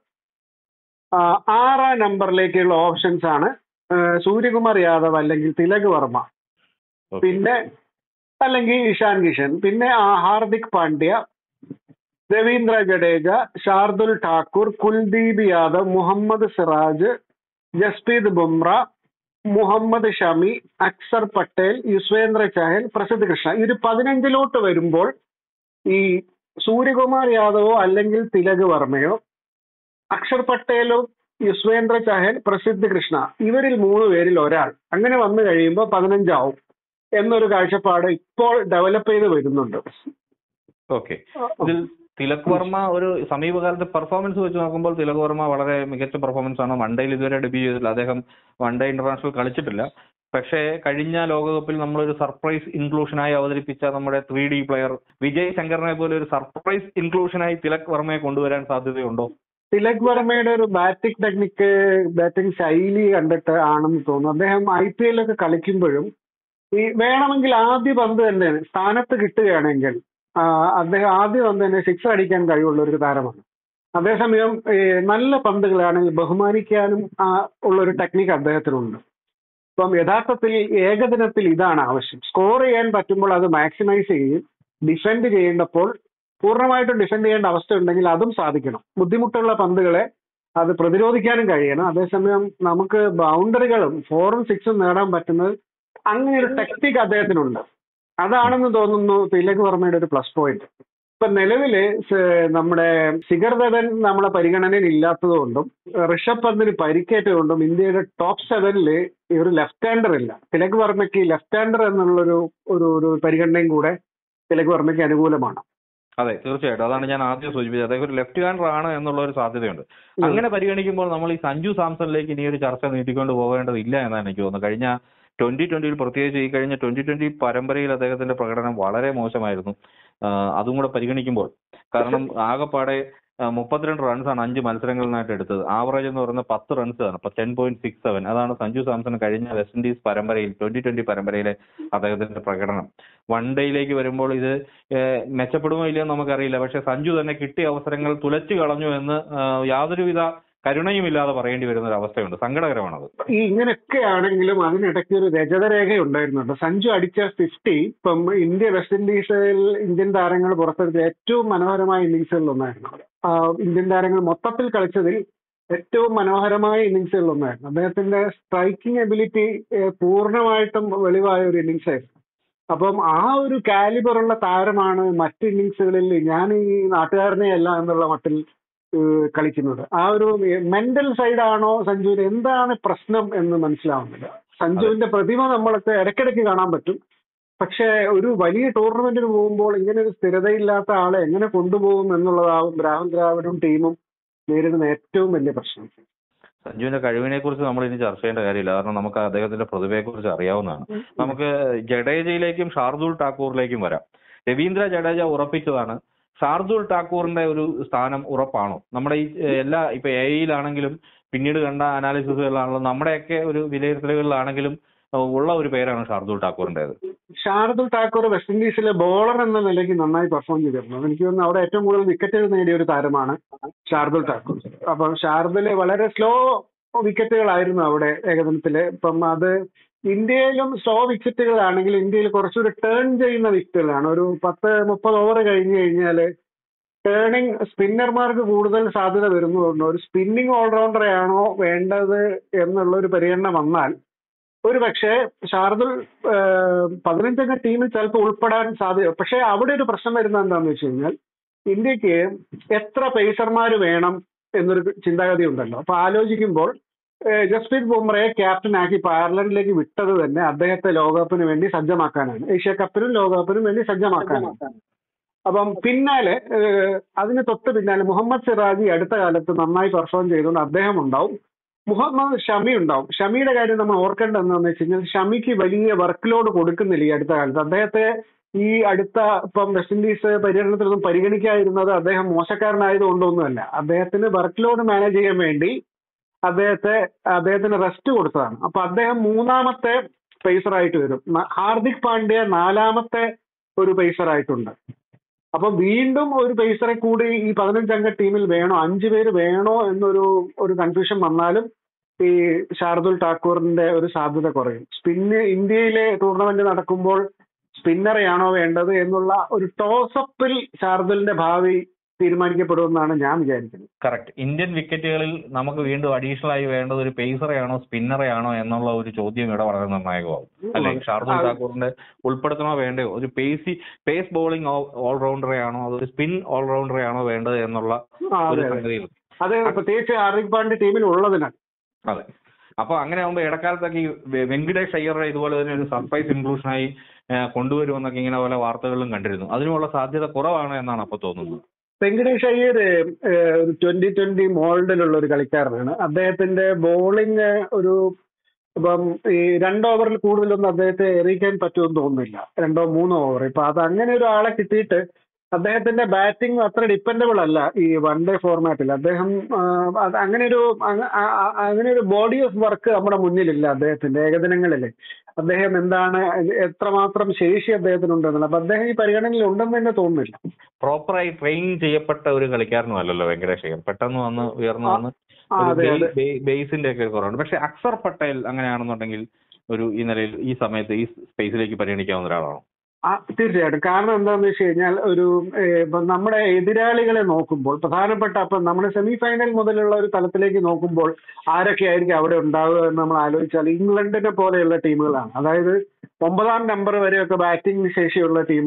ആറാം നമ്പറിലേക്കുള്ള ഓപ്ഷൻസ് ആണ് ആ, സൂര്യകുമാർ യാദവ് അല്ലെങ്കിൽ തിലക് വർമ്മ Okay. പിന്നെ അല്ലെങ്കിൽ ഇഷാൻ കിഷൻ പിന്നെ ആ, ഹാർദിക് പാണ്ഡ്യ രവീന്ദ്ര ജഡേജ ഷാർദുൽ ഠാക്കൂർ കുൽദീപ് യാദവ് മുഹമ്മദ് സിറാജ് ജസ്പ്രീത് ബുംറ മുഹമ്മദ് ഷമി അക്സർ പട്ടേൽ യുസ്വേന്ദ്ര ചഹൽ പ്രസിദ്ധ് കൃഷ്ണ ഈ ഒരു പതിനഞ്ചിലോട്ട് വരുമ്പോൾ ഈ സൂര്യകുമാർ യാദവോ അല്ലെങ്കിൽ തിലക് വർമ്മയോ അക്ഷർ പട്ടേലോ യുസ്വേന്ദ്ര ചഹൽ പ്രസിദ്ധ് കൃഷ്ണ ഇവരിൽ മൂന്ന് പേരിൽ ഒരാൾ അങ്ങനെ വന്നു കഴിയുമ്പോൾ പതിനഞ്ചാവും എന്നൊരു കാഴ്ചപ്പാട് ഇപ്പോൾ ഡെവലപ്പ് ചെയ്ത് വരുന്നുണ്ട് ഓക്കെ ഇതിൽ തിലക് വർമ്മ ഒരു സമീപകാലത്തെ പെർഫോമൻസ് വെച്ച് നോക്കുമ്പോൾ തിലക് വർമ്മ വളരെ മികച്ച പെർഫോമൻസ് ആണ് വൺ ഡേയിൽ ഇതുവരെ ഡെബ്യൂ ചെയ്തിട്ടില്ല അദ്ദേഹം വൺ ഡേ ഇന്റർനാഷണൽ കളിച്ചിട്ടില്ല പക്ഷേ കഴിഞ്ഞ ലോകകപ്പിൽ നമ്മളൊരു സർപ്രൈസ് ഇൻക്ലൂഷനായി അവതരിപ്പിച്ച നമ്മുടെ ത്രീ ഡി പ്ലെയർ വിജയ് ശങ്കറിനെ പോലെ ഒരു സർപ്രൈസ് ഇൻക്ലൂഷനായി തിലക് വർമ്മയെ കൊണ്ടുവരാൻ സാധ്യതയുണ്ടോ തിലക് വർമ്മയുടെ ഒരു ബാറ്റിംഗ് ടെക്നിക്ക് ബാറ്റിംഗ് ശൈലി കണ്ടിട്ട് ആണെന്ന് തോന്നുന്നു അദ്ദേഹം ഐ പി എല്ലൊക്കെ കളിക്കുമ്പോഴും ഈ വേണമെങ്കിൽ ആദ്യ പന്ത് തന്നെ സ്ഥാനത്ത് കിട്ടുകയാണെങ്കിൽ ആ, അദ്ദേഹം ആദ്യ പന്ത് തന്നെ സിക്സ് അടിക്കാൻ കഴിവുള്ള ഒരു താരമാണ് അതേസമയം ഈ നല്ല പന്തുകളാണെങ്കിൽ ബഹുമാനിക്കാനും ആ, ഉള്ള ഒരു ടെക്നിക്ക് അദ്ദേഹത്തിനുണ്ട് ഇപ്പം യഥാർത്ഥത്തിൽ ഏകദിനത്തിൽ ഇതാണ് ആവശ്യം സ്കോർ ചെയ്യാൻ പറ്റുമ്പോൾ അത് മാക്സിമൈസ് ചെയ്യും ഡിഫെൻഡ് ചെയ്യേണ്ടപ്പോൾ പൂർണ്ണമായിട്ടും ഡിഫെൻഡ് ചെയ്യേണ്ട അവസ്ഥ ഉണ്ടെങ്കിൽ അതും സാധിക്കണം ബുദ്ധിമുട്ടുള്ള പന്തുകളെ അത് പ്രതിരോധിക്കാനും കഴിയണം അതേസമയം നമുക്ക് ബൗണ്ടറികളും ഫോറും സിക്സും നേടാൻ പറ്റുന്നത് അങ്ങനെ ഒരു ടെക്നിക്ക് അദ്ദേഹത്തിനുണ്ട് അതാണെന്ന് തോന്നുന്നു തിലക് വർമ്മയുടെ ഒരു പ്ലസ് പോയിന്റ് ഇപ്പൊ നിലവില് സ- നമ്മുടെ ശിഖർ ധവൻ നമ്മളെ പരിഗണനയിൽ ഇല്ലാത്തതുകൊണ്ടും ഋഷഭ് പന്തിന് പരിക്കേറ്റതുകൊണ്ടും ഇന്ത്യയുടെ ടോപ്പ് സെവനില് ഈ ഒരു ലെഫ്റ്റ് ഹാൻഡർ ഇല്ല തിലക് വർമ്മയ്ക്ക് ലെഫ്റ്റ് ഹാൻഡർ എന്നുള്ളൊരു ഒരു ഒരു പരിഗണനയും കൂടെ തിലക് വർമ്മയ്ക്ക് അനുകൂലമാണ് അതെ തീർച്ചയായിട്ടും അതാണ് ഞാൻ ആദ്യം സൂചിപ്പിച്ചത് അദ്ദേഹം ഒരു ലെഫ്റ്റ് ഹാൻഡർ ആണ് എന്നുള്ള ഒരു സാധ്യതയുണ്ട് അങ്ങനെ പരിഗണിക്കുമ്പോൾ നമ്മൾ ഈ സഞ്ജു സാംസണിലേക്ക് ഇനി ഒരു ചർച്ച നീട്ടിക്കൊണ്ട് പോകേണ്ടതില്ല എന്നാണ് എനിക്ക് തോന്നുന്നത് കഴിഞ്ഞ ട്വന്റി ട്വന്റിയിൽ പ്രത്യേകിച്ച് ഈ കഴിഞ്ഞ ട്വന്റി ട്വന്റി പരമ്പരയിൽ അദ്ദേഹത്തിന്റെ പ്രകടനം വളരെ മോശമായിരുന്നു ആ, അതും കൂടെ പരിഗണിക്കുമ്പോൾ കാരണം ആകെപ്പാടെ ആ, മുപ്പത്തിരണ്ട് റൺസാണ് അഞ്ച് മത്സരങ്ങളിൽ നിന്നായിട്ട് എടുത്തത് ആവറേജ് എന്ന് പറയുന്നത് പത്ത് റൺസ് ആണ് ടെൻ പോയിന്റ് സിക്സ് സെവൻ അതാണ് സഞ്ജു സാംസൺ കഴിഞ്ഞ വെസ്റ്റ് ഇൻഡീസ് പരമ്പരയിൽ ട്വന്റി ട്വന്റി പരമ്പരയിലെ അദ്ദേഹത്തിന്റെ പ്രകടനം വൺ ഡേയിലേക്ക് വരുമ്പോൾ ഇത് ഏഹ്, മെച്ചപ്പെടുമോ ഇല്ലയോ എന്ന് നമുക്കറിയില്ല പക്ഷെ സഞ്ജു തന്നെ കിട്ടിയ അവസരങ്ങൾ തുലച്ചു കളഞ്ഞു എന്ന് ആ, യാതൊരുവിധ കരുണയുമില്ലാതെ പറയേണ്ടി വരുന്ന ഒരു അവസ്ഥയുണ്ട് സങ്കടകരമാണത് ഈ ഇങ്ങനെയൊക്കെ ആണെങ്കിലും അതിനിടയ്ക്ക് ഒരു രജതരേഖ ഉണ്ടായിരുന്നുണ്ട് സഞ്ജു അടിച്ച ഫിഫ്റ്റി ഇപ്പം ഇന്ത്യ വെസ്റ്റ് ഇൻഡീസിൽ ഇന്ത്യൻ താരങ്ങൾ പുറത്തെടുത്ത ഏറ്റവും മനോഹരമായ ഇന്നിങ്സുകളിൽ ഒന്നായിരുന്നു ആ, ഇന്ത്യൻ താരങ്ങൾ മൊത്തത്തിൽ കളിച്ചതിൽ ഏറ്റവും മനോഹരമായ ഇന്നിങ്സുകളിൽ ഒന്നായിരുന്നു അദ്ദേഹത്തിന്റെ സ്ട്രൈക്കിംഗ് എബിലിറ്റി പൂർണ്ണമായിട്ടും വെളിവായ ഒരു ഇന്നിങ്സ് ആയിരുന്നു അപ്പം ആ ഒരു കാലിബർ ഉള്ള താരമാണ് മറ്റ് ഇന്നിങ്സുകളിൽ ഞാൻ ഈ നാട്ടുകാരനെ അല്ല എന്നുള്ള മട്ടിൽ ഏഹ് കളിക്കുന്നത് ആ ഒരു മെന്റൽ സൈഡ് ആണോ സഞ്ജുവിന് എന്താണ് പ്രശ്നം എന്ന് മനസ്സിലാവുന്നില്ല സഞ്ജുവിന്റെ പ്രതിമ നമ്മളൊക്കെ ഇടയ്ക്കിടയ്ക്ക് കാണാൻ പറ്റും പക്ഷേ ഒരു വലിയ ടൂർണമെന്റിന് പോകുമ്പോൾ ഇങ്ങനെ ഒരു സ്ഥിരതയില്ലാത്ത ആളെ എങ്ങനെ കൊണ്ടുപോകും എന്നുള്ളതാവും രാഹുൽ ദ്രാവിഡും ടീമും നേരിടുന്ന ഏറ്റവും വലിയ പ്രശ്നം സഞ്ജുവിന്റെ കഴിവിനെ കുറിച്ച് നമ്മൾ ഇനി ചർച്ച ചെയ്യേണ്ട കാര്യമില്ല കാരണം നമുക്ക് അദ്ദേഹത്തിന്റെ പ്രതിഭയെ കുറിച്ച് അറിയാവുന്നതാണ് നമുക്ക് ജഡേജയിലേക്കും ഷാർദുൽ ഠാക്കൂറിലേക്കും വരാം രവീന്ദ്ര ജഡേജ ഉറപ്പിച്ചതാണ് ഷാർദുൽ ഠാക്കൂറിന്റെ ഒരു സ്ഥാനം ഉറപ്പാണോ നമ്മുടെ ഈ ഏഹ്, എല്ലാ ഇപ്പൊ എ ഐയിലാണെങ്കിലും പിന്നീട് കണ്ട അനാലിസിസുകളിലാണെങ്കിലും നമ്മുടെയൊക്കെ ഒരു വിലയിരുത്തലുകളിലാണെങ്കിലും ഏഹ്, ഉള്ള ഒരു പേരാണ് ഷാർദുൽ ഠാക്കൂറിന്റേത് ഷാർദുൽ ഠാക്കൂർ വെസ്റ്റ് ഇൻഡീസിലെ ബോളർ എന്ന നിലയ്ക്ക് നന്നായി പെർഫോം ചെയ്തിരുന്നു എനിക്ക് തോന്നുന്നു അവിടെ ഏറ്റവും കൂടുതൽ വിക്കറ്റുകൾ നേടിയ ഒരു താരമാണ് ഷാർദുൽ ഠാക്കൂർ അപ്പം ഷാർദുല് വളരെ സ്ലോ വിക്കറ്റുകളായിരുന്നു അവിടെ ഏകദിനത്തില് ഇപ്പം അത് ഇന്ത്യയിലും സ്ലോ വിക്കറ്റുകളാണെങ്കിൽ ഇന്ത്യയിൽ കുറച്ചുകൂടി ടേൺ ചെയ്യുന്ന വിക്കറ്റുകളാണ് ഒരു പത്ത് മുപ്പത് ഓവർ കഴിഞ്ഞു കഴിഞ്ഞാൽ ടേണിംഗ് സ്പിന്നർമാർക്ക് കൂടുതൽ സാധ്യത വരുന്നതുകൊണ്ട് ഒരു സ്പിന്നിങ് ഓൾറൗണ്ടറെയാണോ വേണ്ടത് എന്നുള്ള ഒരു പരിഗണന വന്നാൽ ഒരു പക്ഷേ ഷാർദുൽ ഏഹ്, പതിനഞ്ചംഗ ടീമിൽ ചിലപ്പോൾ ഉൾപ്പെടാൻ സാധ്യത പക്ഷേ അവിടെ ഒരു പ്രശ്നം വരുന്നത് എന്താണെന്ന് വെച്ച് കഴിഞ്ഞാൽ ഇന്ത്യക്ക് എത്ര പേസർമാർ വേണം എന്നൊരു ചിന്താഗതി ഉണ്ടല്ലോ അപ്പൊ ആലോചിക്കുമ്പോൾ ഏഹ്, ജസ്പ്രീത് ബുംറയെ ക്യാപ്റ്റനാക്കി ഇപ്പൊ അയർലൻഡിലേക്ക് വിട്ടത് തന്നെ അദ്ദേഹത്തെ ലോകകപ്പിന് വേണ്ടി സജ്ജമാക്കാനാണ് ഏഷ്യ കപ്പിനും ലോകകപ്പിനും വേണ്ടി സജ്ജമാക്കാനാണ് അപ്പം പിന്നാലെ ഏഹ്, അതിന് തൊട്ട് പിന്നാലെ മുഹമ്മദ് സിറാജി അടുത്ത കാലത്ത് നന്നായി പെർഫോം ചെയ്തുകൊണ്ട് അദ്ദേഹം ഉണ്ടാവും മുഹമ്മദ് ഷമി ഉണ്ടാവും ഷമിയുടെ കാര്യം നമ്മൾ ഓർക്കേണ്ടത് എന്താണെന്ന് വെച്ച് കഴിഞ്ഞാൽ ഷമിക്ക് വലിയ വർക്ക് ലോഡ് കൊടുക്കുന്നില്ല ഈ അടുത്ത കാലത്ത് അദ്ദേഹത്തെ ഈ അടുത്ത ഇപ്പം വെസ്റ്റ് ഇൻഡീസ് പര്യടനത്തിലൊന്നും പരിഗണിക്കാതിരുന്നത് അദ്ദേഹം മോശക്കാരനായതുകൊണ്ടൊന്നുമല്ല അദ്ദേഹത്തിന് വർക്ക് ലോഡ് മാനേജ് ചെയ്യാൻ വേണ്ടി അദ്ദേഹത്തെ അദ്ദേഹത്തിന് റെസ്റ്റ് കൊടുത്തതാണ് അപ്പൊ അദ്ദേഹം മൂന്നാമത്തെ പേസർ ആയിട്ട് വരും ന- ഹാർദിക് പാണ്ഡ്യ നാലാമത്തെ ഒരു പേസർ ആയിട്ടുണ്ട് അപ്പൊ വീണ്ടും ഒരു പേസറെ കൂടി ഈ പതിനഞ്ചംഗ ടീമിൽ വേണോ അഞ്ചു പേര് വേണോ എന്നൊരു ഒരു കൺഫ്യൂഷൻ വന്നാലും ഈ ഷാർദുൽ ഠാക്കൂറിന്റെ ഒരു സാധ്യത കുറയും സ്പിന്ന് ഇന്ത്യയിലെ ടൂർണമെന്റ് നടക്കുമ്പോൾ സ്പിന്നറെയാണോ വേണ്ടത് എന്നുള്ള ഒരു ടോസപ്പിൽ ഷാർദുലിന്റെ ഭാവി തീരുമാനിക്കപ്പെടുമെന്നാണ് ഞാൻ വിചാരിക്കുന്നത് കറക്റ്റ് ഇന്ത്യൻ വിക്കറ്റുകളിൽ നമുക്ക് വീണ്ടും അഡീഷണൽ ആയി വേണ്ടത് ഒരു പേസറെയാണോ സ്പിന്നറെയാണോ എന്നുള്ള ഒരു ചോദ്യം ഇവിടെ വളരെ നിർണായകമാവും അല്ലെ ഷാർദുൽ അത് ഠാക്കൂറിന്റെ ഉൾപ്പെടുത്തണോ വേണ്ടയോ ഒരു പേസി പേസ് ബോളിംഗ് ഓൾറൗണ്ടറെയാണോ അതൊരു സ്പിൻ ഓൾറൗണ്ടറെയാണോ വേണ്ടത് എന്നുള്ള ആ, ഒരു അതെ അതെ സംഗതിയിൽ അത് പ്രത്യേകിച്ച് ഹാർദിക് പാണ്ഡ്യ ടീമിൽ ഉള്ളതിനാൽ അതെ അപ്പൊ അങ്ങനെ ആകുമ്പോൾ ഇടക്കാലത്തൊക്കെ ഈ വെ- വെങ്കടേഷ് അയ്യറുടെ ഇതുപോലെ തന്നെ ഒരു സർപ്രൈസ് ഇൻക്ലൂഷനായി കൊണ്ടുവരുമെന്നൊക്കെ ഇങ്ങനെ പല വാർത്തകളിലും കണ്ടിരുന്നു അതിനുള്ള സാധ്യത കുറവാണ് എന്നാണ് അപ്പൊ തോന്നുന്നത് വെങ്കടേഷ് അയ്യർ ഏഹ്, ഒരു ട്വന്റി ട്വന്റി മോൾഡിലുള്ള ഒരു കളിക്കാരനാണ് അദ്ദേഹത്തിന്റെ ബോളിംഗ് ഒരു ഇപ്പം ഈ രണ്ട് ഓവറിൽ കൂടുതലൊന്നും അദ്ദേഹത്തെ എറിയിക്കാൻ പറ്റുമെന്ന് തോന്നുന്നില്ല രണ്ടോ മൂന്നോ ഓവർ ഇപ്പൊ അത് അങ്ങനെ ഒരു ആളെ കിട്ടിയിട്ട് അദ്ദേഹത്തിന്റെ ബാറ്റിംഗ് അത്ര ഡിപ്പെൻഡബിൾ അല്ല ഈ വൺ ഡേ ഫോർമാറ്റിൽ അദ്ദേഹം ആ, അത് അങ്ങനെ ഒരു അങ്ങ- ആ- ആ- അങ്ങനെ ഒരു ബോഡി ഓഫ് വർക്ക് നമ്മുടെ മുന്നിലില്ല അദ്ദേഹത്തിന്റെ ഏകദിനങ്ങളിൽ അദ്ദേഹം എന്താണ് എത്രമാത്രം ശേഷി അദ്ദേഹത്തിനുണ്ടെന്നുള്ളത് അപ്പൊ അദ്ദേഹം ഈ പരിഗണനയിൽ ഉണ്ടെന്ന് തന്നെ തോന്നുന്നില്ല പ്രോപ്പറായി ട്രെയിൻ ചെയ്യപ്പെട്ട ഒരു കളിക്കാരനും അല്ലല്ലോ വെങ്കടേഷ് അയ്യർ പെട്ടെന്ന് വന്ന് ഉയർന്നു ആ, വന്ന് ആ, ഒരു അതെ അതെ ബേ- ബേ- ബേസിന്റെ ഒക്കെ ഒരു കുറവുണ്ട് പക്ഷെ അക്സർ പട്ടേൽ അങ്ങനെയാണെന്നുണ്ടെങ്കിൽ ഒരു ഈ നിലയിൽ ഈ സമയത്ത് ഈ സ്പേസിലേക്ക് പരിഗണിക്കാവുന്ന ഒരാളാണോ ആ, തീർച്ചയായിട്ടും കാരണം എന്താണെന്ന് വെച്ച് കഴിഞ്ഞാൽ ഒരു ഏഹ്, ഇപ്പൊ നമ്മുടെ എതിരാളികളെ നോക്കുമ്പോൾ പ്രധാനപ്പെട്ട അപ്പൊ നമ്മുടെ സെമി ഫൈനൽ മുതലുള്ള ഒരു തലത്തിലേക്ക് നോക്കുമ്പോൾ ആരൊക്കെ ആയിരിക്കും അവിടെ ഉണ്ടാവുക എന്ന് നമ്മൾ ആലോചിച്ചാൽ ഇംഗ്ലണ്ടിനെ പോലെയുള്ള ടീമുകളാണ് അതായത് ഒമ്പതാം നമ്പർ വരെയൊക്കെ ബാറ്റിംഗ് ശേഷിയുള്ള ടീം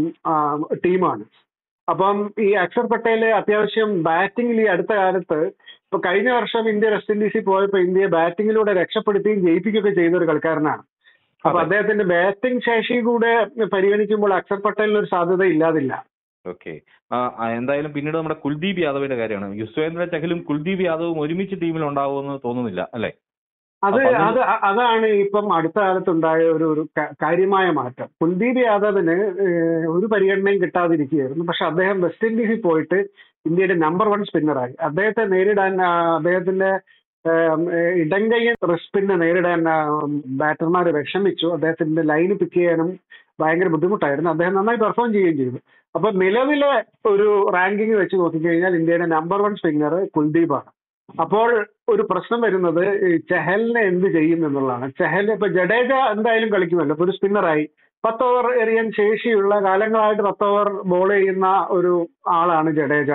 ടീമാണ് അപ്പം ഈ അക്ഷർ പട്ടേല് അത്യാവശ്യം ബാറ്റിംഗിൽ ഈ അടുത്ത കാലത്ത് ഇപ്പൊ കഴിഞ്ഞ വർഷം ഇന്ത്യ വെസ്റ്റ് ഇൻഡീസിൽ പോയപ്പോൾ ഇന്ത്യയെ ബാറ്റിംഗിലൂടെ രക്ഷപ്പെടുത്തുകയും ജയിപ്പിക്കുകയൊക്കെ ചെയ്ത ഒരു കളിക്കാരനാണ് അപ്പൊ അതെ. അദ്ദേഹത്തിന്റെ ബാറ്റിംഗ് ശേഷി കൂടെ പരിഗണിക്കുമ്പോൾ അക്ഷർ പട്ടേലിന് ഒരു സാധ്യത ഇല്ലാതില്ല ഓക്കെ എന്തായാലും പിന്നീട് നമ്മുടെ കുൽദീപ് യാദവിന്റെ കാര്യമാണ് യുസ്വേന്ദ്ര ചഹലും കുൽദീപ് യാദവും ഒരുമിച്ച് ടീമിൽ ഉണ്ടാവുമെന്ന് തോന്നുന്നില്ല അല്ലെ അത് അപ്പൊ അത് അത് അതാണ് ഇപ്പം അടുത്ത കാലത്തുണ്ടായ ഒരു ഒരു ക- കാര്യമായ മാറ്റം കുൽദീപ് യാദവിന് ഏഹ്, ഒരു പരിഗണനയും കിട്ടാതിരിക്കുകയായിരുന്നു പക്ഷെ അദ്ദേഹം വെസ്റ്റ് ഇൻഡീസിൽ പോയിട്ട് ഇന്ത്യയുടെ നമ്പർ വൺ സ്പിന്നറായി അദ്ദേഹത്തെ നേരിടാൻ ആ, അദ്ദേഹത്തിന്റെ ഏം, ഏഹ്, ഇടങ്കയ്യൻ സ്പിന്നെ നേരിടാൻ ബാറ്റർമാർ വിഷമിച്ചു അദ്ദേഹത്തിന്റെ ലൈന് പിക്ക് ചെയ്യാനും ഭയങ്കര ബുദ്ധിമുട്ടായിരുന്നു അദ്ദേഹം നന്നായി പെർഫോം ചെയ്യുകയും ചെയ്തു അപ്പൊ നിലവിലെ ഒരു റാങ്കിങ് വെച്ച് നോക്കിക്കഴിഞ്ഞാൽ ഇന്ത്യയുടെ നമ്പർ വൺ സ്പിന്നർ കുൽദീപാണ് അപ്പോൾ ഒരു പ്രശ്നം വരുന്നത് ഈ ചെഹലിനെ എന്ത് ചെയ്യും എന്നുള്ളതാണ് ചെഹൽ ഇപ്പൊ ജഡേജ എന്തായാലും കളിക്കുമല്ലോ ഇപ്പൊ ഒരു സ്പിന്നറായി പത്ത് ഓവർ എറിയാൻ ശേഷിയുള്ള കാലങ്ങളായിട്ട് പത്ത് ഓവർ ബോൾ ചെയ്യുന്ന ഒരു ആളാണ് ജഡേജ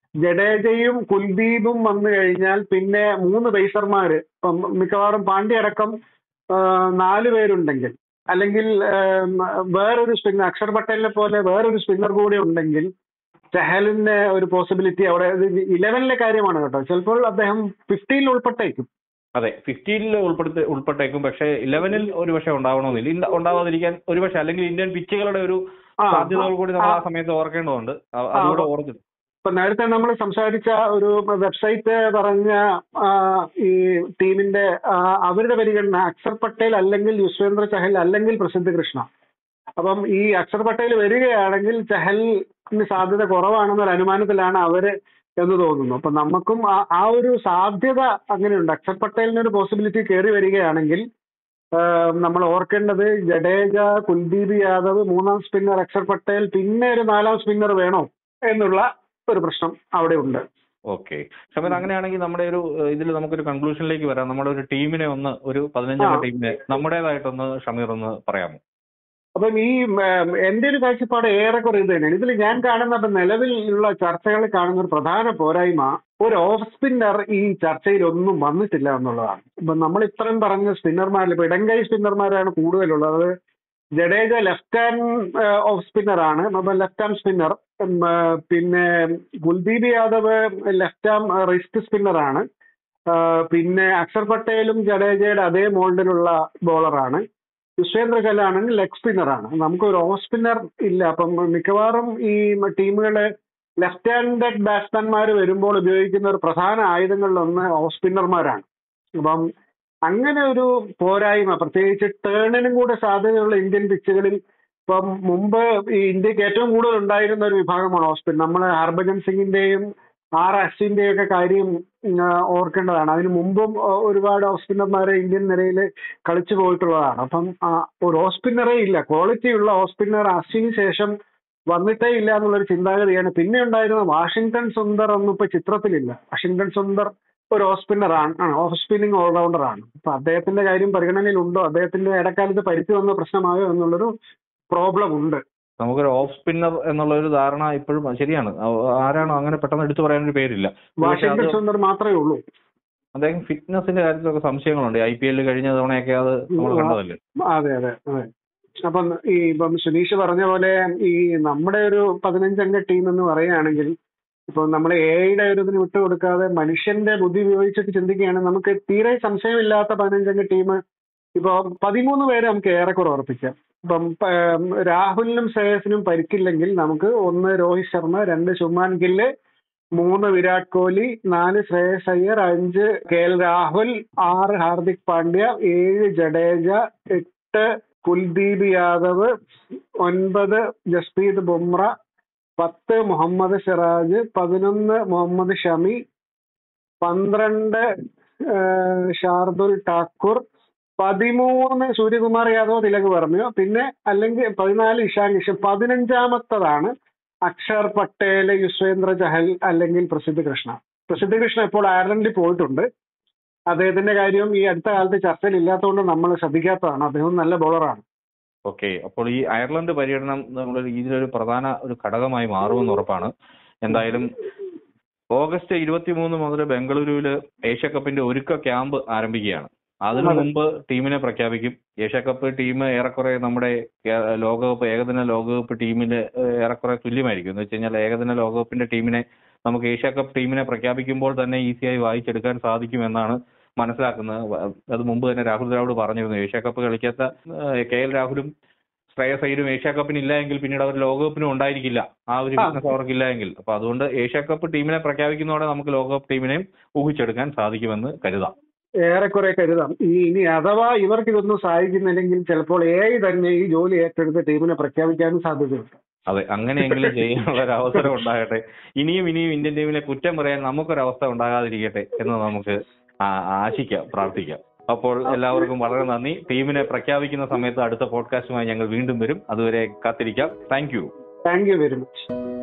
ജഡേജയും കുൽദീപും വന്നു കഴിഞ്ഞാൽ പിന്നെ മൂന്ന് പേസർമാര് ഇപ്പം മിക്കവാറും പാണ്ഡ്യ അടക്കം ആ, നാല് പേരുണ്ടെങ്കിൽ അല്ലെങ്കിൽ ഏം, വേറൊരു സ്പിന്നർ അക്ഷർ പട്ടേലിനെ പോലെ വേറൊരു സ്പിന്നർ കൂടി ഉണ്ടെങ്കിൽ ചഹലിന്റെ ഒരു പോസിബിലിറ്റി അവിടെ ഇലവനിലെ കാര്യമാണ് കേട്ടോ ചിലപ്പോൾ അദ്ദേഹം ഫിഫ്റ്റീനിൽ ഉൾപ്പെട്ടേക്കും അതെ ഫിഫ്റ്റീനിൽ ഉൾപ്പെടുത്തി ഉൾപ്പെട്ടേക്കും പക്ഷേ ഇലവനിൽ ഒരു പക്ഷേ ഉണ്ടാവണമെന്നില്ല ഇല്ല ഉണ്ടാവാതിരിക്കാൻ ഒരു പക്ഷേ അല്ലെങ്കിൽ ഇന്ത്യൻ പിച്ചുകളുടെ ഒരു ആ, സാധ്യതകൾ കൂടി നമ്മൾ ആ ആ, സമയത്ത് ഓർക്കേണ്ടതുണ്ട് അ- ആ, അതുകൂടെ ഓർക്കും ഇപ്പൊ നേരത്തെ നമ്മൾ സംസാരിച്ച ഒരു വെബ്സൈറ്റ് പറഞ്ഞ ആ, ഈ ടീമിന്റെ ആ, അവരുടെ പരിഗണന അക്ഷർ പട്ടേൽ അല്ലെങ്കിൽ യുസ്വേന്ദ്ര ചഹൽ അല്ലെങ്കിൽ പ്രസിദ്ധ കൃഷ്ണ അപ്പം ഈ അക്ഷർ പട്ടേൽ വരികയാണെങ്കിൽ ചഹലിന് സാധ്യത കുറവാണെന്നൊരു അനുമാനത്തിലാണ് അവര് എന്ന് തോന്നുന്നു അപ്പൊ നമുക്കും ആ- ആ ഒരു സാധ്യത അങ്ങനെയുണ്ട് അക്ഷർ പട്ടേലിന് ഒരു പോസിബിലിറ്റി കയറി വരികയാണെങ്കിൽ ആഹ് നമ്മൾ ഓർക്കേണ്ടത് ജഡേജ കുൽദീപ് യാദവ് മൂന്നാം സ്പിന്നർ അക്ഷർ പട്ടേൽ പിന്നെ ഒരു നാലാം സ്പിന്നർ വേണോ എന്നുള്ള ഒരു പ്രശ്നം അവിടെ ഉണ്ട് ഓക്കെ ഷമീർ അങ്ങനെയാണെങ്കിൽ നമ്മുടെ ഒരു ഇതിൽ നമുക്കൊരു കൺക്ലൂഷനിലേക്ക് വരാം നമ്മുടെ ഒരു ടീമിനെ ഒന്ന് ഒരു പതിനഞ്ചംഗ ആ. ടീമിനെ നമ്മുടേതായിട്ടൊന്ന് ഷമീർ ഒന്ന് പറയാമോ അപ്പം ഈ ഉം, എന്റെ ഒരു കാഴ്ചപ്പാട് ഏറെക്കുറെ ഇത് തന്നെയാണ് ഇതിൽ ഞാൻ കാണുന്ന ഇപ്പം നിലവിലുള്ള ചർച്ചകളിൽ കാണുന്ന ഒരു പ്രധാന പോരായ്മ ഒരു ഓഫ് സ്പിന്നർ ഈ ചർച്ചയിൽ ഒന്നും വന്നിട്ടില്ല എന്നുള്ളതാണ് ഇപ്പൊ നമ്മൾ ഇത്രയും പറഞ്ഞ സ്പിന്നർമാരിൽ ഇപ്പൊ ഇടങ്കൈ സ്പിന്നർമാരാണ് കൂടുതലുള്ളത് അത് Jadeja left hand off spinner ആണ് ലെഫ്റ്റ് ഹാൻഡ് സ്പിന്നർ പിന്നെ Kuldeep Yadav left arm wrist spinner ആണ് ആ, പിന്നെ അക്ഷർ പട്ടേലും ജഡേജയുടെ അതേ മോൾഡിലുള്ള ബോളറാണ് യുസ്വേന്ദ്ര ചഹലാണെങ്കിൽ ലെഗ് സ്പിന്നറാണ് നമുക്ക് ഒരു ഓഫ് സ്പിന്നർ ഇല്ല അപ്പം മിക്കവാറും ഈ ടീമുകള് ലെഫ്റ്റ് ഹാൻഡഡ് ബാറ്റ്സ്മാൻമാർ വരുമ്പോൾ ഉപയോഗിക്കുന്ന ഒരു പ്രധാന ആയുധങ്ങളിലൊന്ന് ഓഫ് സ്പിന്നർമാരാണ് അപ്പം അങ്ങനെ ഒരു പോരായ്മ പ്രത്യേകിച്ച് ടേണിനും കൂടെ സാധ്യതയുള്ള ഇന്ത്യൻ പിച്ചുകളിൽ ഇപ്പം മുമ്പ് ഈ ഇന്ത്യക്ക് ഏറ്റവും കൂടുതൽ ഉണ്ടായിരുന്ന ഒരു വിഭാഗമാണ് ഓഫ് സ്പിൻ നമ്മൾ ഹർഭജൻ സിംഗിന്റെയും ആർ അശ്വിന്റെയും ഒക്കെ കാര്യം ഉം, ആ, ഓർക്കേണ്ടതാണ് അതിന് മുമ്പും ആ, ഒരുപാട് ഓഫ് സ്പിന്നർമാരെ ഇന്ത്യൻ നിരയിൽ കളിച്ചു പോയിട്ടുള്ളതാണ് അപ്പം ആ, ഒരു ഓഫ് സ്പിന്നറേ ഇല്ല ക്വാളിറ്റി ഉള്ള ഓഫ് സ്പിന്നർ അശ്വിന് ശേഷം വന്നിട്ടേ ഇല്ല എന്നുള്ളൊരു ചിന്താഗതിയാണ് പിന്നെ ഉണ്ടായിരുന്ന വാഷിംഗ്ടൺ സുന്ദർ ഒന്നും ഇപ്പൊ ചിത്രത്തിലില്ല വാഷിംഗ്ടൺ സുന്ദർ ഒരു ഓഫ് സ്പിന്നർ ആണ് ഓഫ് സ്പിന്നിങ് ഓൾറൗണ്ടർ ആണ് അപ്പൊ അദ്ദേഹത്തിന്റെ കാര്യം പരിഗണനയിലുണ്ടോ അദ്ദേഹത്തിന്റെ ഇടക്കാലത്ത് പരിക്ക് വന്ന പ്രശ്നമായോ എന്നുള്ളൊരു പ്രോബ്ലം ഉണ്ട് നമുക്കൊരു ഓഫ് സ്പിന്നർ എന്നുള്ള ഒരു ധാരണ ഇപ്പോഴും ശരിയാണ് ആ- ആരാണോ അങ്ങനെ പെട്ടെന്ന് എടുത്തു പറയാനൊരു പേരില്ല പക്ഷെ വാഷിംഗ്ടൺ അത് സുന്ദർ മാത്രമേ ഉള്ളൂ അദ്ദേഹം ഫിറ്റ്നസിന്റെ കാര്യത്തിലൊക്കെ സംശയങ്ങളുണ്ട് ഐ പി എല്ലിൽ കഴിഞ്ഞ തവണയൊക്കെ അത് നമ്മൾ ഉം, ആ. കണ്ടതല്ലേ അതെ അതെ അതെ അപ്പം ഈ ഇപ്പം സുനീഷ് പറഞ്ഞ പോലെ ഈ നമ്മുടെ ഒരു പതിനഞ്ചംഗ ടീം എന്ന് പറയുകയാണെങ്കിൽ ഇപ്പൊ നമ്മൾ എയുടെ ഒരു ഇതിന് വിട്ടുകൊടുക്കാതെ മനുഷ്യന്റെ ബുദ്ധി ഉപയോഗിച്ചിട്ട് ചിന്തിക്കുകയാണെങ്കിൽ നമുക്ക് തീരെ സംശയമില്ലാത്ത പതിനഞ്ചംഗ ടീം ഇപ്പൊ പതിമൂന്ന് പേരെ നമുക്ക് ഏറെക്കുറെ ഉറപ്പിക്കാം ഇപ്പം പ- ഉം, രാഹുലിനും ശ്രേയസിനും പരിക്കില്ലെങ്കിൽ നമുക്ക് ഒന്ന് രോഹിത് ശർമ്മ രണ്ട് ശുമാൻ ഗില്ല് മൂന്ന് വിരാട് കോഹ്ലി നാല് ശ്രേയസ് അയ്യർ അഞ്ച് കെ എൽ രാഹുൽ ആറ് ഹാർദിക് പാണ്ഡ്യ ഏഴ് ജഡേജ എട്ട് കുൽദീപ് യാദവ് ഒൻപത് ജസ്പ്രീത് ബുംറ പത്ത് മുഹമ്മദ് സിറാജ് പതിനൊന്ന് മുഹമ്മദ് ഷമി പന്ത്രണ്ട് ഏഹ്, ഷാർദുൽ ഠാക്കൂർ പതിമൂന്ന് സൂര്യകുമാർ യാദവ് തിലക് പറഞ്ഞു പിന്നെ അല്ലെങ്കിൽ പതിനാല് ഇഷാൻ കിഷൻ പതിനഞ്ചാമത്തതാണ് അക്ഷർ പട്ടേൽ യുസ്വേന്ദ്ര ചഹൽ അല്ലെങ്കിൽ പ്രസിദ്ധ കൃഷ്ണ പ്രസിദ്ധ കൃഷ്ണ ഇപ്പോൾ അയർലൻഡിൽ പോയിട്ടുണ്ട് അദ്ദേഹത്തിന്റെ കാര്യം ഈ അടുത്ത കാലത്ത് ചർച്ചയിൽ ഇല്ലാത്തതുകൊണ്ട് നമ്മൾ ശ്രദ്ധിക്കാത്തതാണ് അദ്ദേഹം നല്ല ബോളറാണ് ഓക്കെ അപ്പോൾ ഈ അയർലൻഡ് പര്യടനം നമ്മളൊരു ഇതിലൊരു പ്രധാന ഒരു ഘടകമായി മാറുമെന്ന് ഉറപ്പാണ് എന്തായാലും ഓഗസ്റ്റ് ഇരുപത്തിമൂന്ന് മുതൽ ബംഗളൂരുവിൽ ഏഷ്യ കപ്പിന്റെ ഒരുക്ക ക്യാമ്പ് ആരംഭിക്കുകയാണ് അതിനു അതെ. മുമ്പ് ടീമിനെ പ്രഖ്യാപിക്കും ഏഷ്യ കപ്പ് ടീം ഏറെക്കുറെ നമ്മുടെ കേ- ലോകകപ്പ് ഏകദിന ലോകകപ്പ് ടീമിന് ഏറെക്കുറെ തുല്യമായിരിക്കും എന്ന് വെച്ച് കഴിഞ്ഞാൽ ഏകദിന ലോകകപ്പിന്റെ ടീമിനെ നമുക്ക് ഏഷ്യ കപ്പ് ടീമിനെ പ്രഖ്യാപിക്കുമ്പോൾ തന്നെ ഈസിയായി വായിച്ചെടുക്കാൻ സാധിക്കുമെന്നാണ് മനസ്സിലാക്കുന്നത് വ- അത് മുമ്പ് തന്നെ രാഹുൽ ദ്രാവിഡ് പറഞ്ഞിരുന്നു ഏഷ്യ കപ്പ് കളിക്കാത്ത ഏഹ്, കെ എൽ രാഹുലും ശ്രേയസ് അയ്യരും ഏഷ്യ കപ്പിന് ഇല്ല എങ്കിൽ പിന്നീട് അവർ ലോകകപ്പിനും ഉണ്ടായിരിക്കില്ല ആ ഒരു ആ. ഫിറ്റ്നസ് അവർക്കില്ല എങ്കിൽ അപ്പൊ അതുകൊണ്ട് ഏഷ്യ കപ്പ് ടീമിനെ പ്രഖ്യാപിക്കുന്നതോടെ നമുക്ക് ലോകകപ്പ് ടീമിനെയും ഊഹിച്ചെടുക്കാൻ സാധിക്കുമെന്ന് കരുതാം ഏറെക്കുറെ കരുതാം ഈ ഇനി അഥവാ ഇവർക്ക് ഇതൊന്നും സഹായിക്കുന്നില്ലെങ്കിൽ ചിലപ്പോൾ എ തന്നെ ഈ ജോലി ഏറ്റെടുത്ത് ടീമിനെ പ്രഖ്യാപിക്കാനും സാധ്യതയുണ്ട് അതെ അങ്ങനെയെങ്കിലും ചെയ്യാനുള്ള ഒരു അവസരം ഉണ്ടാകട്ടെ ഇനിയും ഇനിയും ഇന്ത്യൻ ടീമിനെ കുറ്റം പറയാൻ നമുക്കൊരവസ്ഥ ഉണ്ടാകാതിരിക്കട്ടെ എന്ന് നമുക്ക് ആ- ആശിക്കാം പ്രാർത്ഥിക്കാം അപ്പോൾ എല്ലാവർക്കും വളരെ നന്ദി ടീമിനെ പ്രഖ്യാപിക്കുന്ന സമയത്ത് അടുത്ത പോഡ്കാസ്റ്റുമായി ഞങ്ങൾ വീണ്ടും വരും അതുവരെ കാത്തിരിക്കാം thank you thank you very much